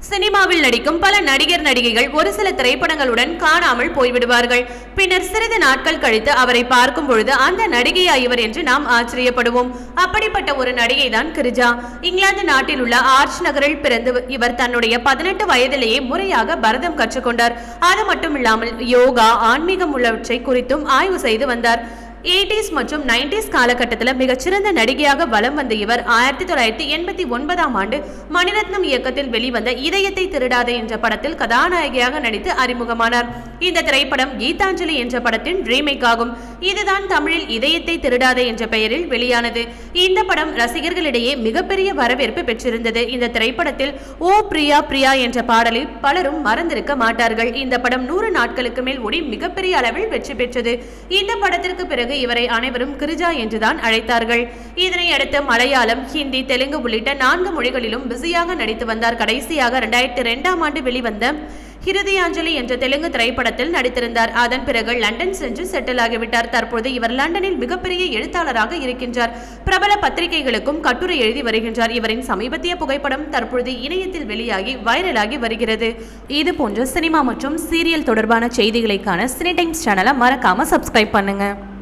சினிமாவில் நடிக்கும் பல நடிகர் நடிகைகள் ஒரு சில திரைப்படங்களுடன் காணாமல் போய்விடுவார்கள் பின்னர் சிறிது நாட்கள் கழித்து அவரை பார்க்கும் பொழுது அந்த நடிகையா இவர் என்று நாம் ஆச்சரியப்படுவோம் அப்படிப்பட்ட ஒரு நடிகை தான் கிரிஜா இங்கிலாந்து நாட்டில் உள்ள ஆர்ச் நகரில் பிறந்து இவர் தன்னுடைய பதினெட்டு வயதிலேயே முறையாக பரதம் கற்றுக்கொண்டார் அது மட்டுமில்லாமல் யோகா ஆன்மீகம் உள்ளவற்றை குறித்தும் ஆய்வு செய்து வந்தார் எயிட்டிஸ் மற்றும் நைன்டிஸ் காலகட்டத்தில் மிகச்சிறந்த நடிகையாக வலம் வந்த இவர் ஆயிரத்தி தொள்ளாயிரத்தி எண்பத்தி ஒன்பதாம் ஆண்டு மணிரத்னம் இயக்கத்தில் வெளிவந்த இதயத்தை திருடாதே என்ற படத்தில் கதாநாயகியாக நடித்து அறிமுகமானார் இந்த திரைப்படம் கீதாஞ்சலி என்ற படத்தின் ரீமேக் ஆகும் இதுதான் தமிழில் இதயத்தை திருடாதே என்ற பெயரில் வெளியானது இந்த படம் ரசிகர்களிடையே மிகப்பெரிய வரவேற்பு பெற்றிருந்தது இந்த திரைப்படத்தில் ஓ பிரியா பிரியா என்ற பாடலை பலரும் மறந்திருக்க மாட்டார்கள் இந்த படம் நூறு நாட்களுக்கு மேல் ஓடி மிகப்பெரிய அளவில் வெற்றி பெற்றது இந்த படத்திற்கு பிறகு இவரை அனைவரும் கிரிஜா என்றுதான் அழைத்தார்கள் இதனை அடுத்து மலையாளம் ஹிந்தி தெலுங்கு உள்ளிட்ட நான்கு மொழிகளிலும் பிஸியாக நடித்து வந்தார் கடைசியாக இரண்டாயிரத்தி இரண்டாம் ஆண்டு வெளிவந்த ஹிருதயாஞ்சலி என்ற தெலுங்கு திரைப்படத்தில் நடித்திருந்தார் அதன் பிறகு லண்டன் சென்று செட்டில் ஆகிவிட்டார் தற்போது இவர் லண்டனில் மிகப்பெரிய எழுத்தாளராக இருக்கின்றார் பிரபல பத்திரிகைகளுக்கும் கட்டுரை எழுதி வருகின்றார் இவரின் சமீபத்திய புகைப்படம் தற்பொழுது இணையத்தில் வெளியாகி வைரலாகி வருகிறது இது போன்ற சினிமா மற்றும் சீரியல் தொடர்பான செய்திகளைக்கான சினி டைம்ஸ் சேனலை மறக்காம சப்ஸ்கிரைப் பண்ணுங்க